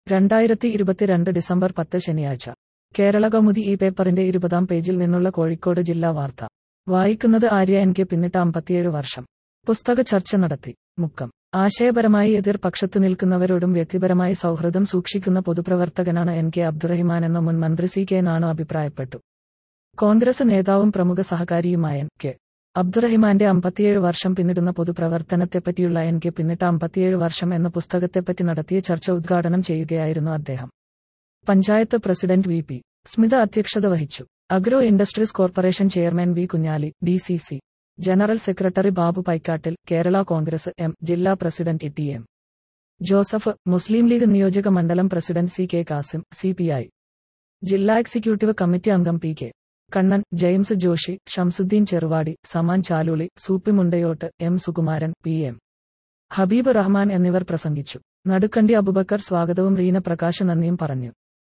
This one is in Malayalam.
രണ്ടായിരത്തി ഇരുപത്തിരണ്ട് ഡിസംബർ പത്ത് ശനിയാഴ്ച കേരള കൗമുദി ഈ പേപ്പറിന്റെ ഇരുപതാം പേജിൽ നിന്നുള്ള കോഴിക്കോട് ജില്ലാ വാർത്ത വായിക്കുന്നത് ആര്യ എൻ കെ പിന്നിട്ട അമ്പത്തിയേഴ് വർഷം പുസ്തക ചർച്ച നടത്തി മുക്കം ആശയപരമായി എതിർ പക്ഷത്തു നിൽക്കുന്നവരോടും വ്യക്തിപരമായി സൗഹൃദം സൂക്ഷിക്കുന്ന പൊതുപ്രവർത്തകനാണ് എൻ കെ അബ്ദുറഹിമാൻ എന്ന മുൻ മന്ത്രി സി കെ നാണു അഭിപ്രായപ്പെട്ടു കോൺഗ്രസ് നേതാവും പ്രമുഖ സഹകാരിയുമായ എൻ കെ അബ്ദുറഹിമാന്റെ അമ്പത്തിയേഴ് വർഷം പിന്നിടുന്ന പൊതുപ്രവർത്തനത്തെപ്പറ്റിയുള്ള എൻ കെ പിന്നിട്ട അമ്പത്തിയേഴ് വർഷം എന്ന പുസ്തകത്തെപ്പറ്റി നടത്തിയ ചർച്ച ഉദ്ഘാടനം ചെയ്യുകയായിരുന്നു അദ്ദേഹം panchayat president V P Smitha അധ്യക്ഷത വഹിച്ചു agro industries corporation chairman V Kunjali D C C general secretary Babu Paikkattil Kerala Congress M ജില്ലാ president T M Joseph Muslim League നിയോജക മണ്ഡലം president C K Kasim C P I ജില്ലാ എക്സിക്യൂട്ടീവ് കമ്മിറ്റി അംഗം P K Kannan James Joshi Shamsuddin Cheruvadi Saman Chaluli Soopi Mundayott M Sukumaran P M Habib Rahman എന്നിവർ പ്രസംഗിച്ചു നടുക്കണ്ടി അബുബക്കർ സ്വാഗതവും റീന പ്രകാശ് നന്ദിയും പറഞ്ഞു